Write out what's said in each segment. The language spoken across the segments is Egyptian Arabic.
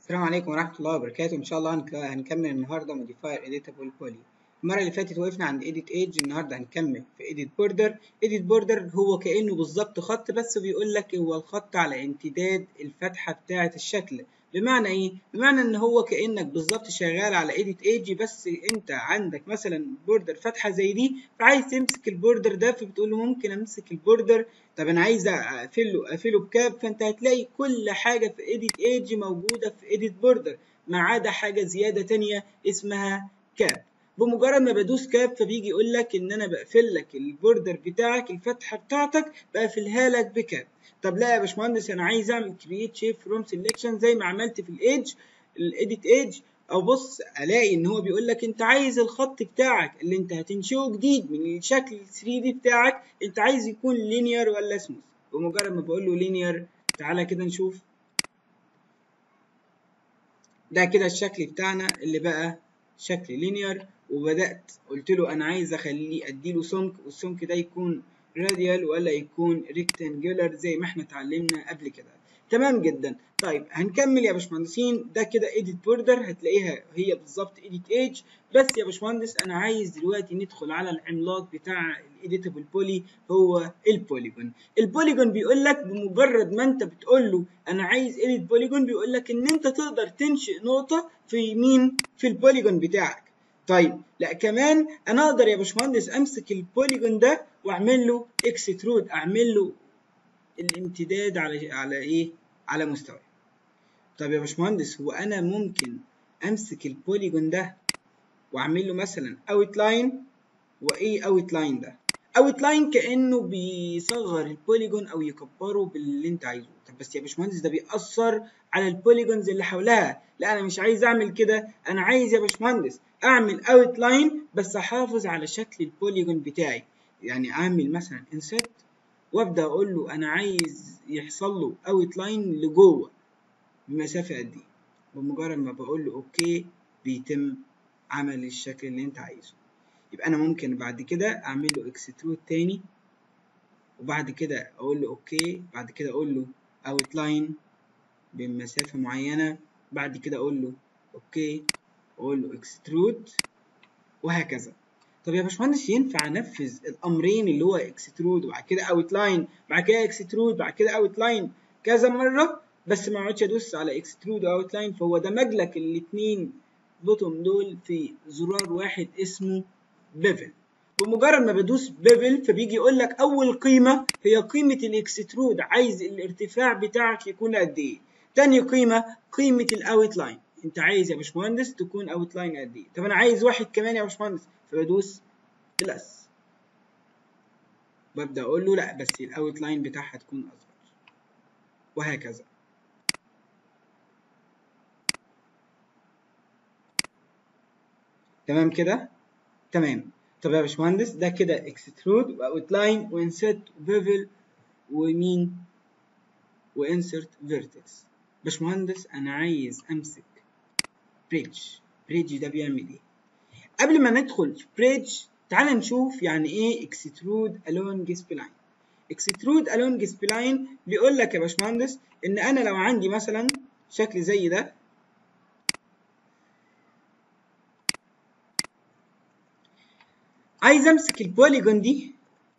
السلام عليكم ورحمة الله وبركاته إن شاء الله هنك- هنكمل النهاردة modifier editable poly المرة اللي فاتت وقفنا عند edit age النهاردة هنكمل في edit border edit border هو كأنه بالظبط خط بس بيقول لك هو الخط على امتداد الفتحة بتاعة الشكل بمعنى إيه؟ بمعنى إن هو كأنك بالظبط شغال على edit age بس أنت عندك مثلا بوردر فتحة زي دي فعايز تمسك البوردر ده فبتقول له ممكن أمسك البوردر طب انا عايز اقفله اقفله بكاب فانت هتلاقي كل حاجه في edit age موجوده في edit border ما عدا حاجه زياده تانية اسمها كاب بمجرد ما بدوس كاب فبيجي يقول لك ان انا بقفل لك البوردر بتاعك الفتحه بتاعتك بقفلها لك بكاب طب لا يا باشمهندس انا عايز اعمل create shape from selection زي ما عملت في الايدج الايديت ايدج او بص الاقي ان هو بيقول لك انت عايز الخط بتاعك اللي انت هتنشئه جديد من الشكل 3 دي بتاعك انت عايز يكون لينير ولا سموث بمجرد ما بقول له لينير تعالى كده نشوف ده كده الشكل بتاعنا اللي بقى شكل لينير وبدات قلت له انا عايز اخليه اديله سمك والسمك ده يكون راديال ولا يكون ريكتانجولار زي ما احنا اتعلمنا قبل كده تمام جدا طيب هنكمل يا باشمهندسين ده كده edit border هتلاقيها هي بالظبط edit age بس يا باشمهندس انا عايز دلوقتي ندخل على العملاق بتاع الايديتابل بولي هو البوليجون البوليجون بيقول لك بمجرد ما انت بتقول له انا عايز edit بوليجون بيقول لك ان انت تقدر تنشئ نقطه في مين في البوليجون بتاعك طيب لا كمان انا اقدر يا باشمهندس امسك البوليجون ده واعمل له اكسترود اعمل له الامتداد على على ايه على مستوى طب يا باشمهندس هو انا ممكن امسك البوليجون ده واعمل له مثلا اوت لاين وايه اوت لاين ده اوت لاين كانه بيصغر البوليجون او يكبره باللي انت عايزه طب بس يا باشمهندس ده بيأثر على البوليجونز اللي حولها لا انا مش عايز اعمل كده انا عايز يا باشمهندس اعمل اوت لاين بس احافظ على شكل البوليجون بتاعي يعني اعمل مثلا انسert وابدا اقول له انا عايز يحصل له اوت لاين لجوه بمسافه قد ايه بمجرد ما بقول له اوكي بيتم عمل الشكل اللي انت عايزه يبقى انا ممكن بعد كده اعمل له اكسترود تاني وبعد كده اقول له اوكي بعد كده اقول له اوت لاين بمسافه معينه بعد كده اقول له اوكي اقول له اكسترود وهكذا طب يا باشمهندس ينفع انفذ الامرين اللي هو اكسترود وبعد كده اوت لاين بعد كده اكسترود بعد كده اوت لاين كذا مره بس ما اقعدش ادوس على اكسترود واوت لاين فهو دمج لك الاثنين بوتوم دول في زرار واحد اسمه بيفل بمجرد ما بدوس بيفل فبيجي يقول لك اول قيمه هي قيمه الاكسترود عايز الارتفاع بتاعك يكون قد ايه تاني قيمه قيمه الاوت لاين انت عايز يا باشمهندس تكون اوت لاين قد ايه طب انا عايز واحد كمان يا باشمهندس فبدوس بلس ببدا اقول له لا بس الاوت لاين بتاعها تكون اصغر وهكذا تمام كده تمام طب يا باشمهندس ده كده اكسترود واوت لاين وانسert وبيفل ومين وانسert فيرتكس باشمهندس انا عايز امسك بريدج بريدج ده بيعمل ايه قبل ما ندخل في بريدج تعال نشوف يعني ايه اكسترود along spline اكسترود along spline بيقول لك يا باشمهندس ان انا لو عندي مثلا شكل زي ده عايز امسك البوليجون دي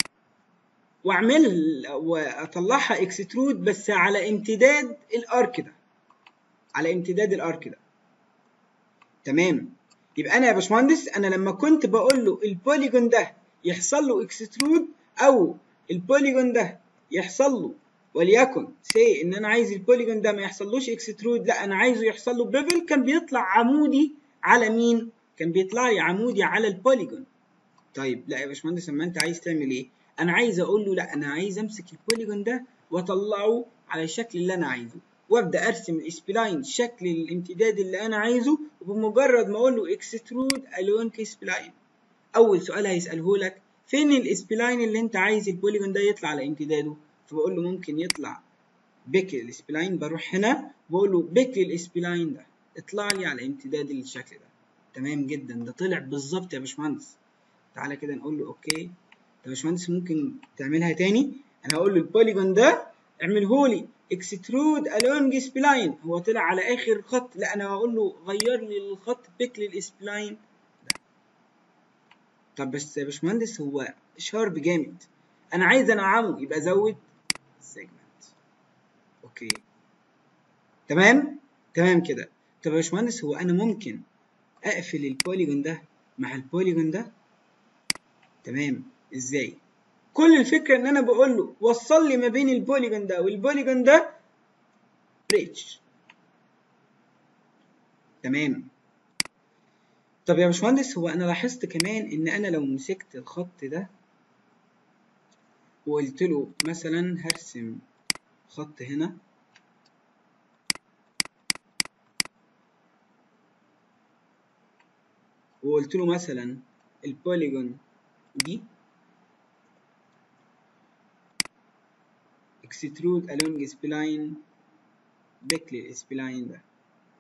واعمل واطلعها اكسترود بس على امتداد الارك ده على امتداد الارك ده تمام يبقى انا يا باشمهندس انا لما كنت بقول له البوليجون ده يحصل له اكسترود او البوليجون ده يحصل له وليكن سي ان انا عايز البوليجون ده ما يحصلوش اكسترود لا انا عايزه يحصل له بيفل كان بيطلع عمودي على مين كان بيطلع لي عمودي على البوليجون طيب لا يا باشمهندس اما انت عايز تعمل ايه انا عايز اقول له لا انا عايز امسك البوليجون ده واطلعه على الشكل اللي انا عايزه وابدا ارسم الاسبلاين شكل الامتداد اللي انا عايزه وبمجرد ما اقول له اكسترود along سبلاين اول سؤال هيساله لك فين الاسبلاين اللي انت عايز البوليجون ده يطلع على امتداده فبقول له ممكن يطلع بيك الاسبلاين بروح هنا بقول له بيك الاسبلاين ده اطلع لي على امتداد الشكل ده تمام جدا ده طلع بالظبط يا باشمهندس تعالى كده نقول له اوكي طب يا باشمهندس ممكن تعملها تاني انا هقول له البوليجون ده اعمله لي اكسترود along spline هو طلع على اخر خط لا انا هقول له غير لي الخط بيك للسبلاين ده طب بس يا باشمهندس هو شارب جامد انا عايز انعمه يبقى زود سيجمنت اوكي تمام تمام كده طب يا باشمهندس هو انا ممكن اقفل البوليجون ده مع البوليجون ده تمام ازاي كل الفكره ان انا بقول له وصل لي ما بين البوليجون ده والبوليجون ده بريتش تمام طب يا باشمهندس هو انا لاحظت كمان ان انا لو مسكت الخط ده وقلت له مثلا هرسم خط هنا وقلت له مثلا البوليجون دي extrude along spline back للسبلاين ده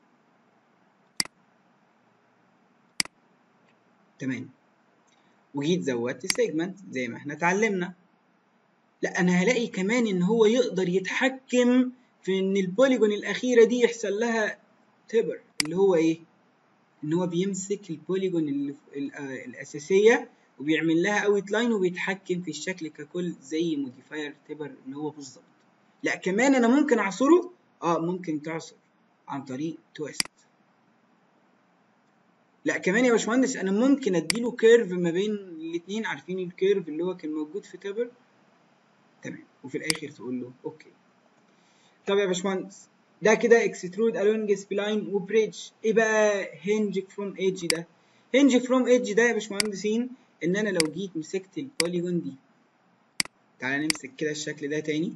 تمام وجيت زودت سيجمنت زي ما احنا اتعلمنا لا انا هلاقي كمان ان هو يقدر يتحكم في ان البوليجون الاخيره دي يحصل لها تبر اللي هو ايه ان هو بيمسك البوليجون اللي الاساسيه وبيعمل لها اوت لاين وبيتحكم في الشكل ككل زي موديفاير تبر ان هو بالظبط لا كمان انا ممكن اعصره اه ممكن تعصر عن طريق تويست لا كمان يا باشمهندس انا ممكن اديله كيرف ما بين الاثنين عارفين الكيرف اللي هو كان موجود في تبر تمام وفي الاخر تقول له اوكي طب يا باشمهندس ده كده اكسترود الونج سبلاين وبريدج ايه بقى هنج فروم ايدج ده هنج فروم ايدج ده يا باشمهندسين ان انا لو جيت مسكت البوليجون دي تعالى نمسك كده الشكل ده تاني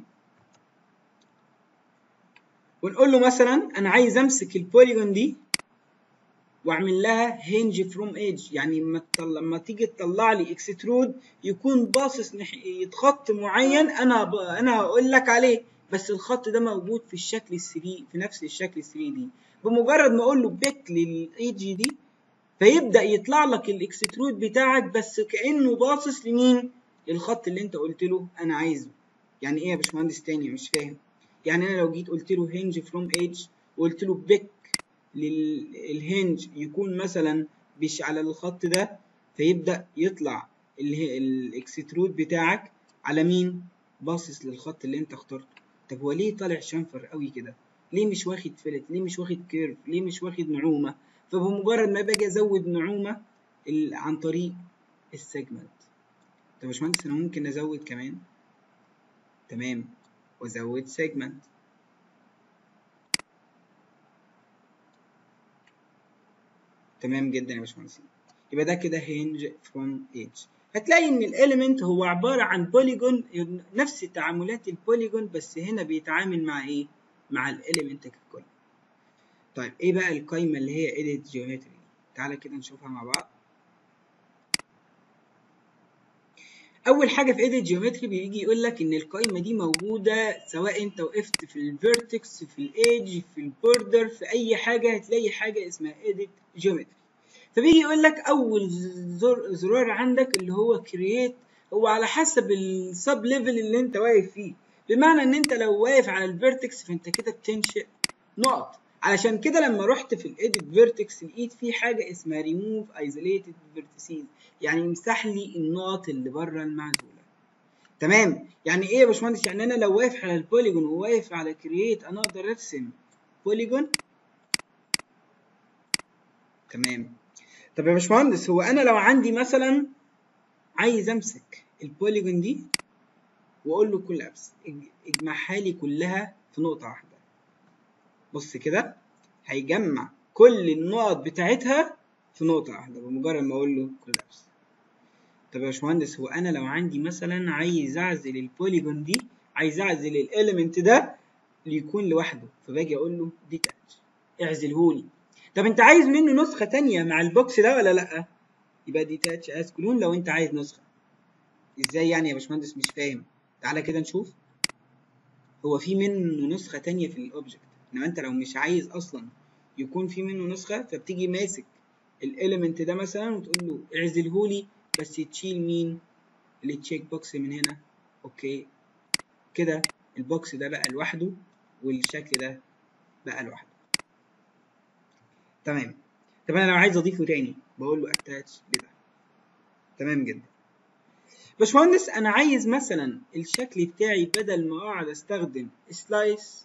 ونقول له مثلا انا عايز امسك البوليجون دي واعمل لها هنج فروم ايدج يعني لما لما تيجي تطلع لي اكسترود يكون باصص ناحيه خط معين انا ب... انا هقول لك عليه بس الخط ده موجود في الشكل ال 3 في نفس الشكل ال 3 دي بمجرد ما اقول له بيك للايدج دي فيبدا يطلع لك الاكسترود بتاعك بس كانه باصص لمين للخط اللي انت قلت له انا عايزه يعني ايه يا باشمهندس تاني مش فاهم يعني انا لو جيت قلت له هنج فروم ايدج وقلت له بيك للهنج يكون مثلا مش على الخط ده فيبدا يطلع الاكسترود بتاعك على مين باصص للخط اللي انت اخترته طب هو ليه طالع شنفر قوي كده ليه مش واخد فلت ليه مش واخد كيرف ليه مش واخد نعومه فبمجرد ما باجي ازود نعومه عن طريق السيجمنت طب يا باشمهندس انا ممكن ازود كمان تمام وازود سيجمنت تمام جدا يا باشمهندس يبقى ده كده هينج فروم ايدج هتلاقي ان الاليمنت هو عباره عن بوليجون نفس تعاملات البوليجون بس هنا بيتعامل مع ايه مع الاليمنت ككل طيب ايه بقى القايمه اللي هي edit geometry تعالى كده نشوفها مع بعض اول حاجه في edit geometry بيجي يقول لك ان القايمه دي موجوده سواء انت وقفت في الفيرتكس في الايدج في البوردر في اي حاجه هتلاقي حاجه اسمها edit geometry فبيجي يقول لك اول زر زرار عندك اللي هو create هو على حسب السب ليفل اللي انت واقف فيه بمعنى ان انت لو واقف على الفيرتكس فانت كده بتنشئ نقط علشان كده لما رحت في الايديت فيرتكس لقيت في حاجه اسمها ريموف ايزوليتد فيرتيسز يعني يمسح لي النقط اللي بره المعزوله تمام يعني ايه يا باشمهندس يعني انا لو واقف على البوليجون وواقف على كرييت انا اقدر ارسم بوليجون تمام طب يا باشمهندس هو انا لو عندي مثلا عايز امسك البوليجون دي واقول له كولابس اجمعها لي كلها في نقطه واحده بص كده هيجمع كل النقط بتاعتها في نقطة واحدة بمجرد ما أقول له كولابس طب يا باشمهندس هو أنا لو عندي مثلا عايز أعزل البوليجون دي عايز أعزل الإليمنت ده ليكون لوحده فباجي أقول له ديتاتش اعزلهولي طب أنت عايز منه نسخة تانية مع البوكس ده ولا لأ؟ يبقى ديتاتش از كلون لو أنت عايز نسخة إزاي يعني يا باشمهندس مش فاهم تعالى كده نشوف هو في منه نسخة تانية في الأوبجكت انما انت لو مش عايز اصلا يكون في منه نسخه فبتيجي ماسك الاليمنت ده مثلا وتقول له اعزلهولي بس تشيل مين التشيك بوكس من هنا اوكي كده البوكس ده بقى لوحده والشكل ده بقى لوحده تمام طب انا لو عايز اضيفه تاني بقول له اتاتش لده تمام جدا باشمهندس انا عايز مثلا الشكل بتاعي بدل ما اقعد استخدم سلايس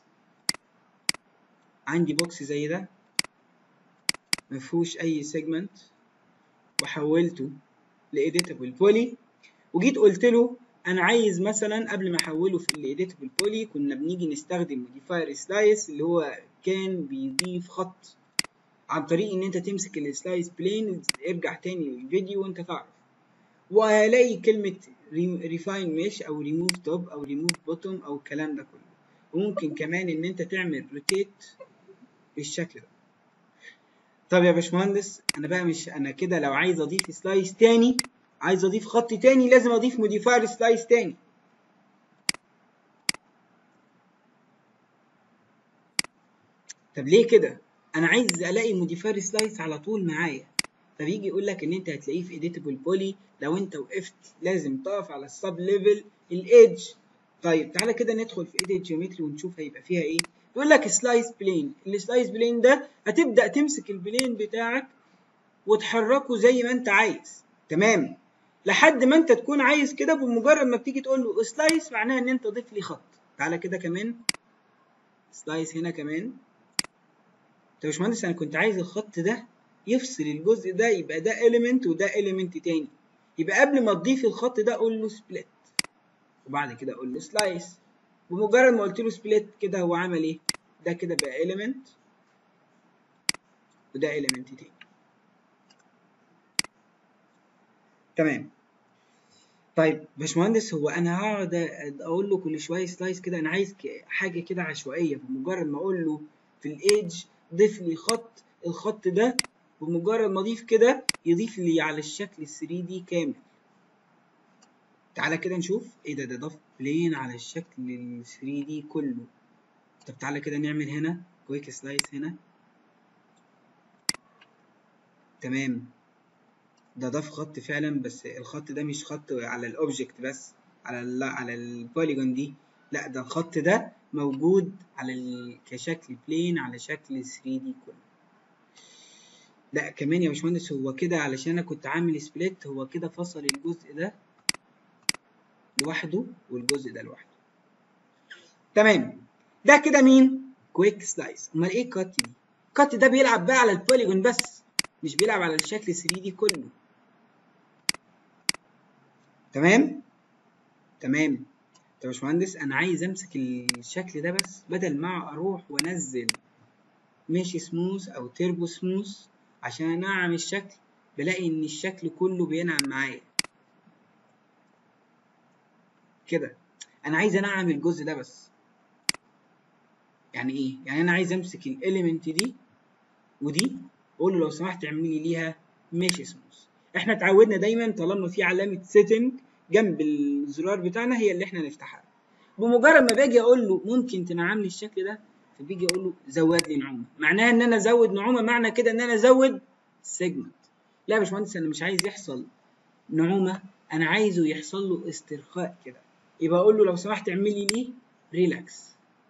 عندي بوكس زي ده مفهوش اي سيجمنت وحولته لإيديتابل بولي وجيت قلت له انا عايز مثلا قبل ما احوله في الإيديتابل بولي كنا بنيجي نستخدم موديفاير سلايس اللي هو كان بيضيف خط عن طريق ان انت تمسك السلايس بلين ارجع تاني للفيديو وانت تعرف وهلاقي كلمة ريفاين ميش او ريموف توب او ريموف بوتوم او الكلام ده كله وممكن كمان ان انت تعمل روتيت بالشكل ده طب يا باشمهندس انا بقى مش انا كده لو عايز اضيف سلايس تاني عايز اضيف خط تاني لازم اضيف موديفاير سلايس تاني طب ليه كده انا عايز الاقي موديفاير سلايس على طول معايا فبيجي يقول لك ان انت هتلاقيه في اديتابل بولي لو انت وقفت لازم تقف على السب ليفل الايدج طيب تعالى كده ندخل في ايدج جيومتري ونشوف هيبقى فيها ايه يقول لك سلايس بلين السلايس بلين ده هتبدا تمسك البلين بتاعك وتحركه زي ما انت عايز تمام لحد ما انت تكون عايز كده بمجرد ما بتيجي تقول له سلايس معناها ان انت ضيف لي خط تعالى كده كمان سلايس هنا كمان طب يا باشمهندس انا كنت عايز الخط ده يفصل الجزء ده يبقى ده element وده element تاني يبقى قبل ما تضيف الخط ده قول له split وبعد كده قول له slice بمجرد ما قلت له split كده هو عمل ايه ده كده بقى element وده element تاني تمام طيب باشمهندس هو انا هقعد اقول له كل شويه سلايس كده انا عايز حاجه كده عشوائيه بمجرد ما اقول له في الايدج ضيف لي خط الخط ده بمجرد ما اضيف كده يضيف لي على الشكل ال 3 دي كامل تعالى كده نشوف ايه ده ده ضاف بلين على الشكل ال 3 دي كله طب تعالى كده نعمل هنا كويك سلايس هنا تمام ده ضاف خط فعلا بس الخط ده مش خط على الاوبجكت بس على ال على البوليجون دي لا ده الخط ده موجود على ال... كشكل بلين على شكل 3 دي كله لا كمان يا باشمهندس هو كده علشان انا كنت عامل سبليت هو كده فصل الجزء ده لوحده والجزء ده لوحده تمام ده كده مين كويك سلايس امال ايه كات دي كات ده بيلعب بقى على البوليجون بس مش بيلعب على الشكل 3 دي كله تمام تمام طب يا باشمهندس انا عايز امسك الشكل ده بس بدل ما اروح وانزل ماشي سموث او تيربو سموث عشان انعم الشكل بلاقي ان الشكل كله بينعم معايا كده انا عايز انعم الجزء ده بس يعني ايه يعني انا عايز امسك الاليمنت دي ودي اقول له لو سمحت اعمل لي ليها ماشي سموث احنا اتعودنا دايما طالما في علامه سيتنج جنب الزرار بتاعنا هي اللي احنا نفتحها بمجرد ما باجي اقول له ممكن تنعم لي الشكل ده فبيجي اقول له زود لي نعومه معناها ان انا ازود نعومه معنى كده ان انا ازود سيجمنت لا يا باشمهندس انا مش عايز يحصل نعومه انا عايزه يحصل له استرخاء كده يبقى اقول له لو سمحت اعمل لي ليه ريلاكس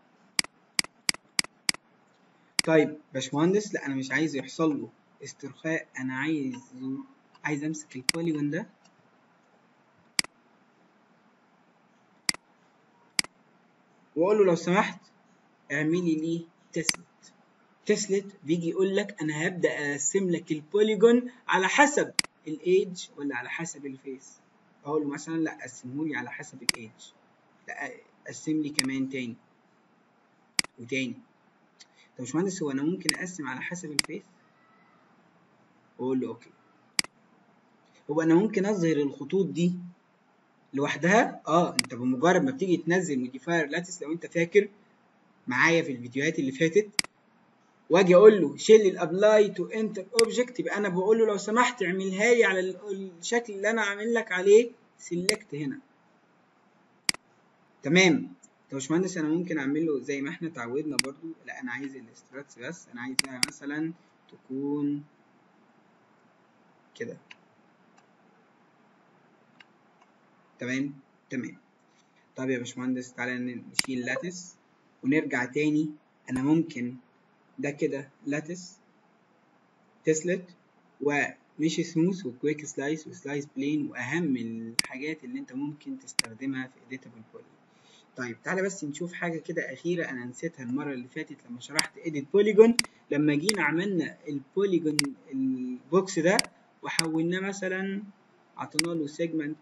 طيب باشمهندس لا انا مش عايز يحصل له استرخاء انا عايز عايز امسك البوليجون ده واقول له لو سمحت اعملي لي تسلت تسلت بيجي يقول لك انا هبدا اقسم لك البوليجون على حسب الايدج ولا على حسب الفيس اقول له مثلا لا قسمه لي على حسب الايدج لا قسم لي كمان تاني وتاني طب يا باشمهندس هو انا ممكن اقسم على حسب الفيس اقول له اوكي هو انا ممكن اظهر الخطوط دي لوحدها اه انت بمجرد ما بتيجي تنزل موديفاير لاتس لو انت فاكر معايا في الفيديوهات اللي فاتت واجي اقول له شيل الابلاي تو انتر اوبجكت يبقى انا بقول له لو سمحت اعملها لي على الشكل اللي انا عامل لك عليه سيلكت هنا تمام طب يا باشمهندس انا ممكن اعمل له زي ما احنا اتعودنا برضو لا انا عايز الاستراتس بس انا عايزها مثلا تكون كده تمام تمام طب يا باشمهندس تعالى نشيل لاتس ونرجع تاني انا ممكن ده كده لاتس تسلت ومش سموث وكويك سلايس وسلايس بلين واهم الحاجات اللي انت ممكن تستخدمها في اديتابل بولي طيب تعالى بس نشوف حاجه كده اخيره انا نسيتها المره اللي فاتت لما شرحت اديت بوليجون لما جينا عملنا البوليجون البوكس ده وحولناه مثلا عطينا له سيجمنت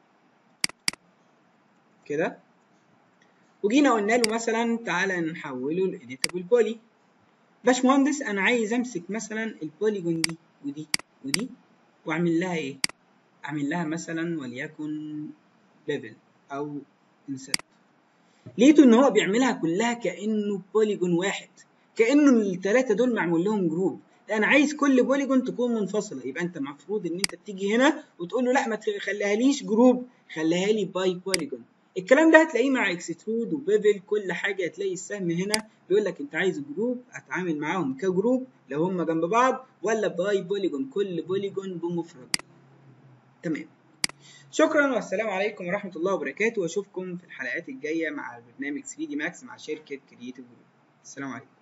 كده وجينا قلنا له مثلا تعالى نحوله لإديتابل بولي باشمهندس انا عايز امسك مثلا البوليجون دي ودي ودي واعمل لها ايه اعمل لها مثلا وليكن ليفل او انسert لقيته ان هو بيعملها كلها كانه بوليجون واحد كانه الثلاثه دول معمول لهم جروب انا عايز كل بوليجون تكون منفصله يبقى انت المفروض ان انت تيجي هنا وتقول له لا ما تخليها ليش جروب خليها لي باي بوليجون الكلام ده هتلاقيه مع اكسترود وبيفل كل حاجه هتلاقي السهم هنا بيقول لك انت عايز جروب اتعامل معاهم كجروب لو هم جنب بعض ولا باي بوليجون كل بوليجون بمفرد تمام شكرا والسلام عليكم ورحمه الله وبركاته واشوفكم في الحلقات الجايه مع برنامج 3 دي ماكس مع شركه كرييتيف جروب السلام عليكم